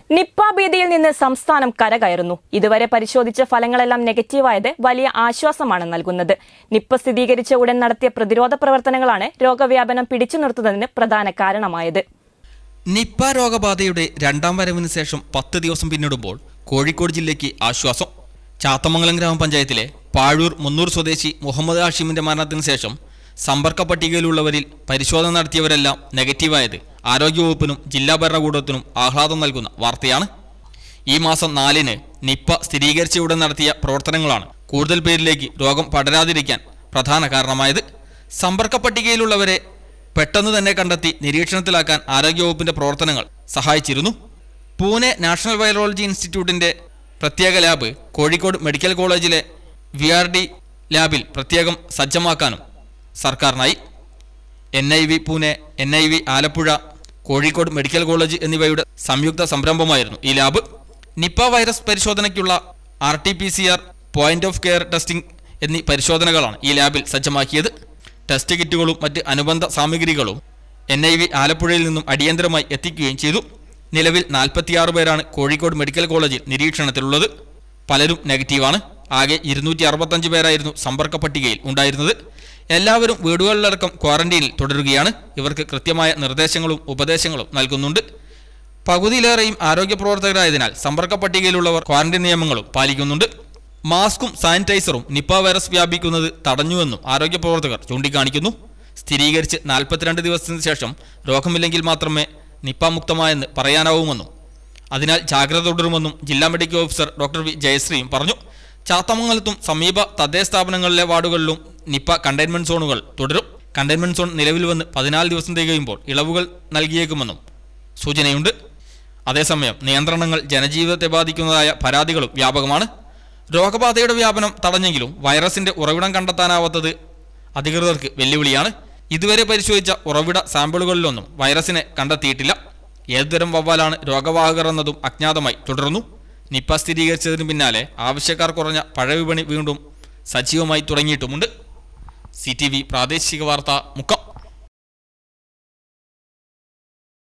Nipah ഭീതിയിൽ നിന്ന് സംസ്ഥാനം കരകയറുന്നു ഇതുവരെ പരിശോധിച്ച ഫലങ്ങളെല്ലാം നെഗറ്റീവായത് വലിയ ആശ്വാസമാണ് നൽകുന്നത് നിപ്പ സ്ഥിരീകരിച്ച ഉടൻ നടത്തിയ പ്രതിരോധ പ്രവർത്തനങ്ങളാണ് രോഗവ്യാപനം പിടിച്ചു നിർത്തുന്നതിന് പ്രധാന കാരണമായത് നിപ്പ രോഗബാധയുടെ രണ്ടാം വരവിന് ശേഷം പത്ത് ദിവസം പിന്നിടുമ്പോൾ കോഴിക്കോട് ജില്ലയ്ക്ക് ആശ്വാസം ചാത്തമംഗലം ഗ്രാമപഞ്ചായത്തിലെ പാഴൂർ മുന്നൂർ സ്വദേശി മുഹമ്മദ് ഹാഷിമിന്റെ മരണത്തിന് ശേഷം സമ്പർക്ക പട്ടികയിലുള്ളവരിൽ പരിശോധന നടത്തിയവരെല്ലാം നെഗറ്റീവായത് ആരോഗ്യവകുപ്പിനും ജില്ലാ ഭരണകൂടത്തിനും ആഹ്ലാദം നൽകുന്ന വാർത്തയാണ് ഈ മാസം നാലിന് നിപ്പ സ്ഥിരീകരിച്ചയുടൻ നടത്തിയ പ്രവർത്തനങ്ങളാണ് കൂടുതൽ പേരിലേക്ക് രോഗം പടരാതിരിക്കാൻ പ്രധാന കാരണമായത് സമ്പർക്ക പട്ടികയിലുള്ളവരെ പെട്ടെന്ന് തന്നെ കണ്ടെത്തി നിരീക്ഷണത്തിലാക്കാൻ ആരോഗ്യവകുപ്പിന്റെ പ്രവർത്തനങ്ങൾ സഹായിച്ചിരുന്നു പൂനെ നാഷണൽ വൈറോളജി ഇൻസ്റ്റിറ്റ്യൂട്ടിന്റെ പ്രത്യേക ലാബ് കോഴിക്കോട് മെഡിക്കൽ കോളേജിലെ വി ആർ ഡി ലാബിൽ പ്രത്യേകം സജ്ജമാക്കാനും സർക്കാരിനായി N I V Pune N I V Alappuzha Kozhikode medical college എന്നിവയുടെ സംയുക്ത സംരംഭമായിരുന്നു ഈ ലാബ് നിപ്പ വൈറസ് പരിശോധനയ്ക്കുള്ള R T P C R point of care testing എന്നീ പരിശോധനകളാണ് ഈ ലാബിൽ സജ്ജമാക്കിയത് ടെസ്റ്റ് കിറ്റുകളും മറ്റ് അനുബന്ധ സാമഗ്രികളും എൻ ഐ വി ആലപ്പുഴയിൽ നിന്നും അടിയന്തരമായി എത്തിക്കുകയും ചെയ്തു നിലവിൽ നാൽപ്പത്തിയാറ് പേരാണ് കോഴിക്കോട് മെഡിക്കൽ കോളേജിൽ നിരീക്ഷണത്തിലുള്ളത് പലരും നെഗറ്റീവാണ് ആകെ ഇരുന്നൂറ്റി അറുപത്തഞ്ച് പേരായിരുന്നു സമ്പർക്ക പട്ടികയിൽ ഉണ്ടായിരുന്നത് എല്ലാവരും വീടുകളിലടക്കം ക്വാറന്റീനിൽ തുടരുകയാണ് ഇവർക്ക് കൃത്യമായ നിർദ്ദേശങ്ങളും ഉപദേശങ്ങളും നൽകുന്നുണ്ട് പകുതിയിലേറെയും ആരോഗ്യ പ്രവർത്തകരായതിനാൽ സമ്പർക്ക പട്ടികയിലുള്ളവർ ക്വാറന്റീൻ നിയമങ്ങളും പാലിക്കുന്നുണ്ട് മാസ്കും സാനിറ്റൈസറും നിപ്പ വൈറസ് വ്യാപിക്കുന്നത് തടഞ്ഞുവെന്നും ആരോഗ്യ പ്രവർത്തകർ ചൂണ്ടിക്കാണിക്കുന്നു സ്ഥിരീകരിച്ച് നാൽപ്പത്തിരണ്ട് ദിവസത്തിന് ശേഷം രോഗമില്ലെങ്കിൽ മാത്രമേ നിപ്പ മുക്തമായെന്ന് പറയാനാവുമെന്നും അതിനാൽ ജാഗ്രത തുടരുമെന്നും ജില്ലാ മെഡിക്കൽ ഓഫീസർ ഡോക്ടർ വി ജയശ്രീയും പറഞ്ഞു ചാത്തമംഗലത്തും സമീപ തദ്ദേശ സ്ഥാപനങ്ങളിലെ വാർഡുകളിലും നിപ്പ കണ്ടെയ്ൻമെന്റ് സോണുകൾ തുടരും കണ്ടെയ്ൻമെന്റ് സോൺ നിലവിൽ വന്ന് പതിനാല് ദിവസം തികയുമ്പോൾ ഇളവുകൾ നൽകിയേക്കുമെന്നും സൂചനയുണ്ട് അതേസമയം നിയന്ത്രണങ്ങൾ ജനജീവിതത്തെ ബാധിക്കുന്നതായ പരാതികളും വ്യാപകമാണ് രോഗബാധയുടെ വ്യാപനം തടഞ്ഞെങ്കിലും വൈറസിന്റെ ഉറവിടം കണ്ടെത്താനാവാത്തത് അധികൃതർക്ക് വെല്ലുവിളിയാണ് ഇതുവരെ പരിശോധിച്ച ഉറവിട സാമ്പിളുകളിലൊന്നും വൈറസിനെ കണ്ടെത്തിയിട്ടില്ല ഏതുതരം വവ്വാലാണ് രോഗവാഹകർ എന്നതും അജ്ഞാതമായി തുടർന്നു നിപ്പ സ്ഥിരീകരിച്ചതിന് പിന്നാലെ ആവശ്യക്കാർ കുറഞ്ഞ പഴവിപണി വീണ്ടും സജീവമായി തുടങ്ങിയിട്ടുമുണ്ട് സി ടി വി പ്രാദേശിക വാർത്ത മുക്കം